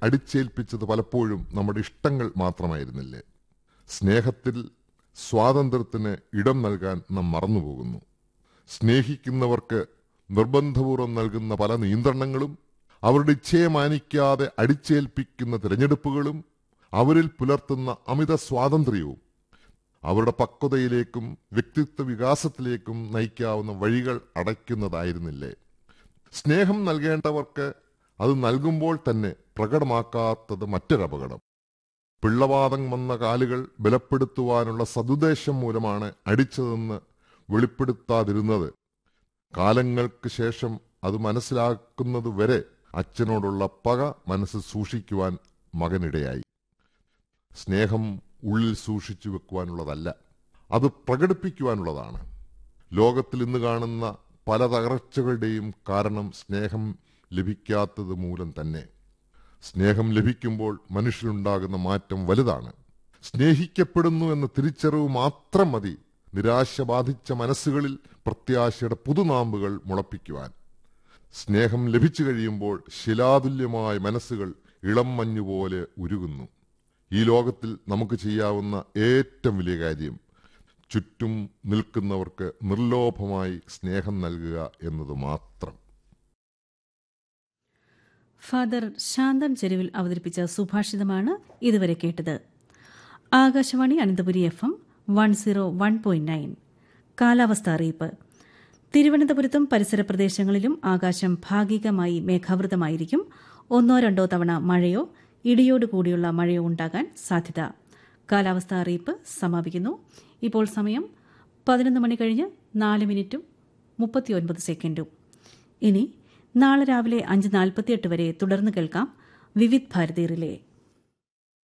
അടിച്ചേൽപ്പിച്ചത് പലപ്പോഴും നമ്മുടെ ഇഷ്ടങ്ങൾ മാത്രമായിരുന്നില്ലേ സ്നേഹത്തിൽ സ്വാതന്ത്ര്യത്തിന് ഇടം നൽകാൻ നാം മറന്നുപോകുന്നു സ്നേഹിക്കുന്നവർക്ക് നിർബന്ധപൂർവ്വം നൽകുന്ന പല നിയന്ത്രണങ്ങളും അവരുടെ ഇച്ഛയെ മാനിക്കാതെ അടിച്ചേൽപ്പിക്കുന്ന തിരഞ്ഞെടുപ്പുകളും അവരിൽ പുലർത്തുന്ന അമിത സ്വാതന്ത്ര്യവും അവരുടെ പക്വതയിലേക്കും വ്യക്തിത്വ വികാസത്തിലേക്കും നയിക്കാവുന്ന വഴികൾ അടയ്ക്കുന്നതായിരുന്നില്ലേ സ്നേഹം നൽകേണ്ടവർക്ക് അത് നൽകുമ്പോൾ തന്നെ പ്രകടമാക്കാത്തത് മറ്റൊരപകടം പിള്ളവാദം വന്ന കാലുകൾ ബലപ്പെടുത്തുവാനുള്ള സതുദ്ദേശം മൂലമാണ് അടിച്ചതെന്ന് വെളിപ്പെടുത്താതിരുന്നത് കാലങ്ങൾക്ക് ശേഷം അത് മനസ്സിലാക്കുന്നത് വരെ അച്ഛനോടുള്ള പക മനസ്സിൽ സൂക്ഷിക്കുവാൻ മകനിടയായി സ്നേഹം ഉള്ളിൽ സൂക്ഷിച്ചു വെക്കുവാനുള്ളതല്ല അത് പ്രകടിപ്പിക്കുവാനുള്ളതാണ് ലോകത്തിൽ ഇന്ന് കാണുന്ന പല തകർച്ചകളുടെയും കാരണം സ്നേഹം ലഭിക്കാത്തത് മൂലം തന്നെ സ്നേഹം ലഭിക്കുമ്പോൾ മനുഷ്യനുണ്ടാകുന്ന മാറ്റം വലുതാണ് സ്നേഹിക്കപ്പെടുന്നു എന്ന തിരിച്ചറിവ് മാത്രം മതി നിരാശ ബാധിച്ച മനസ്സുകളിൽ പ്രത്യാശയുടെ പുതുനാമ്പുകൾ മുളപ്പിക്കുവാൻ സ്നേഹം ലഭിച്ചു കഴിയുമ്പോൾ ശിലാതുല്യമായ മനസ്സുകൾ ഇളം മഞ്ഞുപോലെ ഉരുകുന്നു ഈ ലോകത്തിൽ നമുക്ക് ചെയ്യാവുന്ന ഏറ്റവും വലിയ കാര്യം ചുറ്റും നിൽക്കുന്നവർക്ക് നിർലോഭമായി സ്നേഹം നൽകുക എന്നത് മാത്രം ഫാദർ ശാന്തൻ ചെരുവിൽ അവതരിപ്പിച്ച സുഭാഷിതമാണ് ഇതുവരെ കേട്ടത് Akashvani Ananthapuri F M one zero one point nine കാലാവസ്ഥ അറിയിപ്പ് തിരുവനന്തപുരത്തും പരിസര പ്രദേശങ്ങളിലും ആകാശം ഭാഗികമായി മേഘാവൃതമായിരിക്കും ഒന്നോ രണ്ടോ തവണ മഴയോ ഇടിയോട് കൂടിയുള്ള മഴയോ ഉണ്ടാകാൻ സാധ്യത കാലാവസ്ഥ അറിയിപ്പ് സമാപിക്കുന്നു ഇപ്പോൾ സമയം പതിനൊന്ന് മണി കഴിഞ്ഞ് നാല് മിനിറ്റും മുപ്പത്തിയൊൻപത് സെക്കൻഡും ഇനി നാളെ രാവിലെ അഞ്ച് നാൽപ്പത്തിയെട്ട് വരെ തുടർന്ന് കേൾക്കാം വിവിധ് ഭാരതി റിലേ